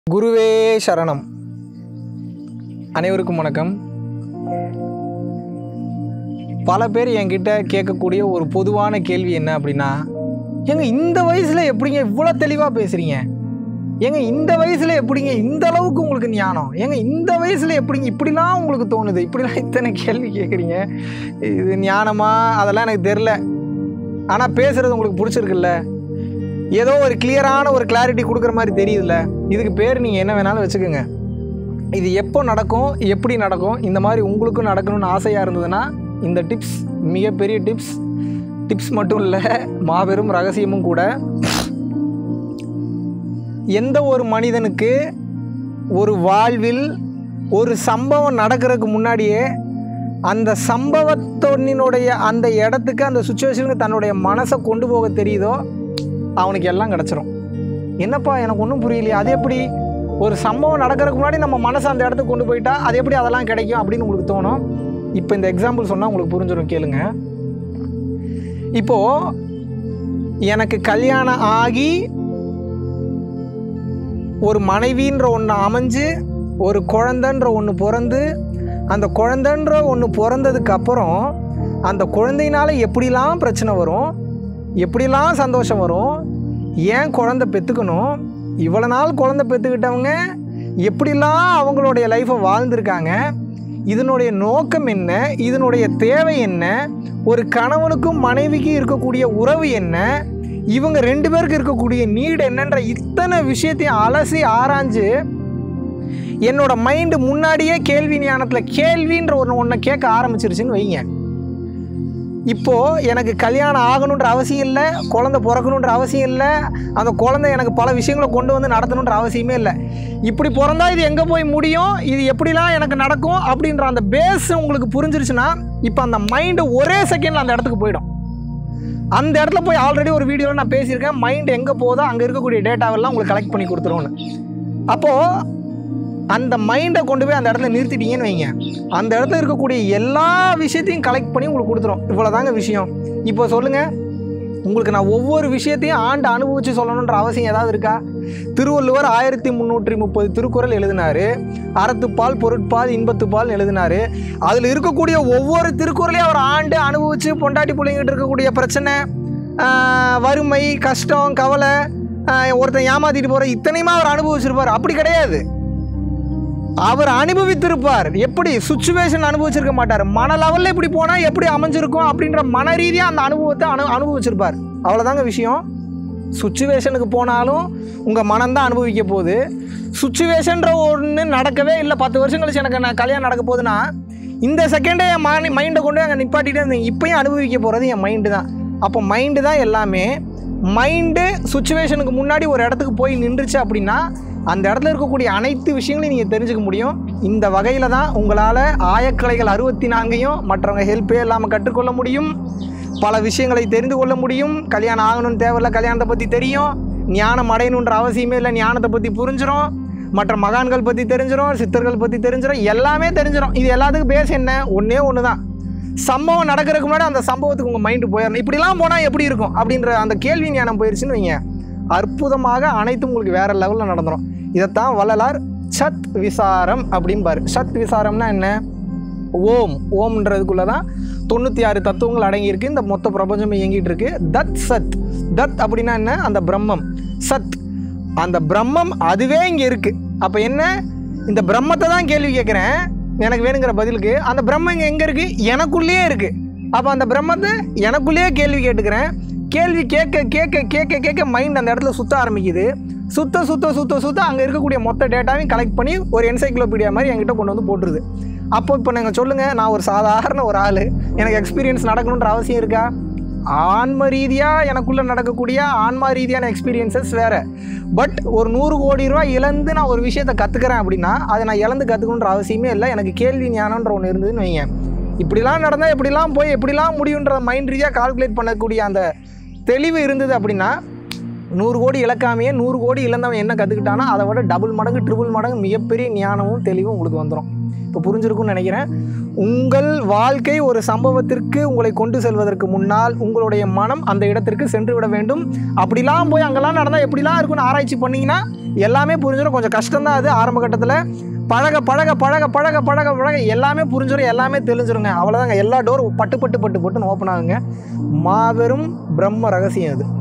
குருவே சரணம் அனைவருக்கும் வணக்கம் பல பேர் என்கிட்ட கேட்கக்கூடிய ஒரு பொதுவான கேள்வி என்ன அப்படின்னா ஏங்க இந்த வயசில் எப்படிங்க இவ்வளோ தெளிவாக பேசுகிறீங்க ஏங்க இந்த வயசில் எப்படிங்க இந்த அளவுக்கு உங்களுக்கு ஞானம் ஏங்க இந்த வயசில் எப்படிங்க இப்படிலாம் உங்களுக்கு தோணுது இப்படிலாம் இத்தனை கேள்வி கேட்குறீங்க இது ஞானமா அதெல்லாம் எனக்கு தெரில ஆனால் பேசுகிறது உங்களுக்கு பிடிச்சிருக்குல்ல ஏதோ ஒரு கிளியரான ஒரு கிளாரிட்டி கொடுக்குற மாதிரி தெரியுதுல்ல இதுக்கு பேர் நீங்கள் என்ன வேணாலும் வச்சுக்கோங்க இது எப்போ நடக்கும் எப்படி நடக்கும் இந்த மாதிரி உங்களுக்கும் நடக்கணும்னு ஆசையாக இருந்ததுன்னா இந்த டிப்ஸ் மிகப்பெரிய டிப்ஸ் டிப்ஸ் மட்டும் இல்லை மாபெரும் ரகசியமும் கூட எந்த ஒரு மனிதனுக்கு ஒரு வாழ்வில் ஒரு சம்பவம் நடக்கிறதுக்கு முன்னாடியே அந்த சம்பவத்தொன்னினுடைய அந்த இடத்துக்கு அந்த சுச்சுவேஷனுக்கு தன்னுடைய மனசை கொண்டு போக தெரியுதோ அவனுக்கு எல்லாம் கிடச்சிரும் என்னப்பா எனக்கு ஒன்றும் புரியலையே அது எப்படி ஒரு சம்பவம் நடக்கிறதுக்கு முன்னாடி நம்ம மனசை அந்த இடத்துக்கு கொண்டு போயிட்டா அது எப்படி அதெல்லாம் கிடைக்கும் அப்படின்னு உங்களுக்கு தோணும் இப்போ இந்த எக்ஸாம்பிள் சொன்னால் உங்களுக்கு புரிஞ்சிடும் கேளுங்க இப்போது எனக்கு கல்யாணம் ஆகி ஒரு மனைவின்ற ஒன்று அமைஞ்சு ஒரு குழந்தைன்ற ஒன்று பிறந்து அந்த குழந்தைன்ற ஒன்று பிறந்ததுக்கு அப்புறம் அந்த குழந்தையினால எப்படிலாம் பிரச்சனை வரும் எப்படிலாம் சந்தோஷம் வரும் ஏன் குழந்தை பெற்றுக்கணும் இவ்வளோ நாள் குழந்தை பெற்றுக்கிட்டவங்க எப்படிலாம் அவங்களுடைய லைஃப்பை வாழ்ந்திருக்காங்க இதனுடைய நோக்கம் என்ன இதனுடைய தேவை என்ன ஒரு கணவனுக்கும் மனைவிக்கும் இருக்கக்கூடிய உறவு என்ன இவங்க ரெண்டு பேருக்கு இருக்கக்கூடிய நீடு என்னன்ற இத்தனை விஷயத்தையும் அலசி ஆராய்ஞ்சு என்னோட மைண்டு முன்னாடியே கேள்வி ஞானத்தில் கேள்வின்ற ஒன்று ஒன்றை கேட்க ஆரம்பிச்சிருச்சுன்னு வைங்க இப்போ எனக்கு கல்யாணம் ஆகணுன்ற அவசியம் இல்லை குழந்தை பிறக்கணுன்ற அவசியம் இல்லை அந்த குழந்தை எனக்கு பல விஷயங்களை கொண்டு வந்து நடத்தணுன்ற அவசியமே இல்லை இப்படி பிறந்தா இது எங்கே போய் முடியும் இது எப்படிலாம் எனக்கு நடக்கும் அப்படின்ற அந்த பேஸ் உங்களுக்கு புரிஞ்சிருச்சுன்னா இப்போ அந்த மைண்டு ஒரே செகண்டில் அந்த இடத்துக்கு போயிடும் அந்த இடத்துல போய் ஆல்ரெடி ஒரு வீடியோவில் நான் பேசியிருக்கேன் மைண்ட் எங்கே போதோ அங்கே இருக்கக்கூடிய டேட்டாவெல்லாம் உங்களுக்கு கலெக்ட் பண்ணி கொடுத்துருவோன்னு அப்போது அந்த மைண்டை கொண்டு போய் அந்த இடத்துல நிறுத்திட்டீங்கன்னு வைங்க அந்த இடத்துல இருக்கக்கூடிய எல்லா விஷயத்தையும் கலெக்ட் பண்ணி உங்களுக்கு கொடுத்துரும் இவ்வளோதாங்க விஷயம் இப்போ சொல்லுங்கள் உங்களுக்கு நான் ஒவ்வொரு விஷயத்தையும் ஆண்டு அனுபவித்து சொல்லணுன்ற அவசியம் ஏதாவது இருக்கா திருவள்ளுவர் ஆயிரத்தி முந்நூற்றி முப்பது திருக்குறள் எழுதினார் அறத்துப்பால் பொருட்பால் இன்பத்துப்பால் எழுதினார் அதில் இருக்கக்கூடிய ஒவ்வொரு திருக்குறளையும் அவர் ஆண்டு அனுபவித்து பொண்டாட்டி பிள்ளைங்கிட்ட இருக்கக்கூடிய பிரச்சனை ஆஹ், வறுமை கஷ்டம் கவலை ஆஹ், ஒருத்தன் ஏமாத்திட்டு போகிற இத்தனையுமே அவர் அனுபவிச்சிருப்பார் அப்படி கிடையாது அவர் அனுபவித்திருப்பார் எப்படி சுச்சுவேஷன் அனுபவிச்சிருக்க மாட்டார் மன லெவலில் இப்படி போனால் எப்படி அமைஞ்சிருக்கும் அப்படின்ற மன ரீதியாக அந்த அனுபவத்தை அனு அனுபவிச்சிருப்பார் அவ்வளோதாங்க விஷயம் சுச்சுவேஷனுக்கு போனாலும் உங்கள் மனம்தான் அனுபவிக்க போகுது சுச்சுவேஷன்ற ஒன்று நடக்கவே இல்லை பத்து வருஷம் கழிச்சு எனக்கு நான் கல்யாணம் நடக்க போகுதுன்னா இந்த செகண்டே என் மைண்ட் மைண்டை கொண்டு போய் அங்கே நிப்பாட்டிகிட்டே இருந்தேன் இப்பயும் அனுபவிக்க போகிறது என் மைண்டு தான் அப்போ மைண்டு தான் எல்லாமே மைண்டு சுச்சுவேஷனுக்கு முன்னாடி ஒரு இடத்துக்கு போய் நின்றுச்சு அப்படின்னா அந்த இடத்துல இருக்கக்கூடிய அனைத்து விஷயங்களையும் நீங்கள் தெரிஞ்சுக்க முடியும் இந்த வகையில் தான் உங்களால் ஆயக்கலைகள் அறுபத்தி நான்கையும் மற்றவங்க ஹெல்ப்பே இல்லாமல் கற்றுக்கொள்ள முடியும் பல விஷயங்களை தெரிந்து கொள்ள முடியும் கல்யாணம் ஆகணும்னு தேவையில்ல கல்யாணத்தை பற்றி தெரியும் ஞானம் அடையணுன்ற அவசியமே இல்லை ஞானத்தை பற்றி புரிஞ்சிடும் மற்ற மகான்கள் பற்றி தெரிஞ்சிடும் சித்தர்கள் பற்றி தெரிஞ்சிடும் எல்லாமே தெரிஞ்சிடும் இது எல்லாத்துக்கும் பேச என்ன ஒன்றே ஒன்று தான் சம்பவம் நடக்கிறதுக்கு முன்னாடி அந்த சம்பவத்துக்கு உங்கள் மைண்டு போயிடணும் இப்படிலாம் போனால் எப்படி இருக்கும் அப்படின்ற அந்த கேள்வி ஞானம் போயிடுச்சுன்னு வைங்க அற்புதமாக அனைத்தும் உங்களுக்கு வேற லெவலில் நடந்துடும் இதைத்தான் வள்ளலார் சத் விசாரம் அப்படிம்பாரு சத் விசாரம்னா என்ன ஓம் ஓம்ன்றதுக்குள்ள தான் தொண்ணூற்றி ஆறு தத்துவங்கள் அடங்கியிருக்கு இந்த மொத்த பிரபஞ்சம் இயங்கிட்டு இருக்கு தத் சத் தத் அப்படின்னா என்ன அந்த பிரம்மம் சத் அந்த பிரம்மம் அதுவே இங்கே இருக்கு அப்போ என்ன இந்த பிரம்மத்தை தான் கேள்வி கேட்குறேன் எனக்கு வேணுங்கிற பதிலுக்கு அந்த பிரம்மம் இங்கே எங்கே இருக்கு எனக்குள்ளேயே இருக்கு அப்போ அந்த பிரம்மத்தை எனக்குள்ளேயே கேள்வி கேட்டுக்கிறேன் கேள்வி கேட்க கேட்க கேட்க கேட்க மைண்ட் அந்த இடத்துல சுத்த ஆரம்பிக்குது சுத்த சுத்த சுத்த சுத்த அங்கே இருக்கக்கூடிய மொத்த டேட்டாவையும் கலெக்ட் பண்ணி ஒரு என்சைக்ளோபீடியா மாதிரி என்கிட்ட கொண்டு வந்து போட்டுருது அப்போ இப்போ நீங்கள் சொல்லுங்கள் நான் ஒரு சாதாரண ஒரு ஆள் எனக்கு எக்ஸ்பீரியன்ஸ் நடக்கணுன்ற அவசியம் இருக்கா ஆன்ம ரீதியாக எனக்குள்ளே நடக்கக்கூடிய ஆன்மா ரீதியான எக்ஸ்பீரியன்சஸ் வேறு பட் ஒரு நூறு கோடி ரூபா இழந்து நான் ஒரு விஷயத்தை கற்றுக்கிறேன் அப்படின்னா அதை நான் இழந்து கற்றுக்கணுன்ற அவசியமே இல்லை எனக்கு கேள்வி ஞானன்ற ஒன்று இருந்ததுன்னு வைங்க இப்படிலாம் நடந்தால் எப்படிலாம் போய் எப்படிலாம் முடியுன்ற மைண்ட் ரீதியாக கால்குலேட் பண்ணக்கூடிய அந்த தெளிவு இருந்தது அப்படின்னா நூறு கோடி இழக்காமையே நூறு கோடி இழந்தவன் என்ன கற்றுக்கிட்டானோ அதை விட டபுள் மடங்கு ட்ரிபிள் மடங்கு மிகப்பெரிய ஞானமும் தெளிவும் உங்களுக்கு வந்துடும் இப்போ புரிஞ்சிருக்கும்னு நினைக்கிறேன் உங்கள் வாழ்க்கை ஒரு சம்பவத்திற்கு உங்களை கொண்டு செல்வதற்கு முன்னால் உங்களுடைய மனம் அந்த இடத்திற்கு சென்று விட வேண்டும் அப்படிலாம் போய் அங்கெல்லாம் நடந்தால் எப்படிலாம் இருக்கும்னு ஆராய்ச்சி பண்ணிங்கன்னா எல்லாமே புரிஞ்சிடும் கொஞ்சம் கஷ்டம்தான் அது ஆரம்ப கட்டத்தில் பழக பழக பழக பழக பழக பழக எல்லாமே புரிஞ்சிடும் எல்லாமே தெரிஞ்சிருங்க அவ்வளோதாங்க எல்லா டோரும் பட்டு பட்டு பட்டு பட்டுன்னு ஓப்பன் ஆகுங்க மாபெரும் பிரம்ம ரகசியம் அது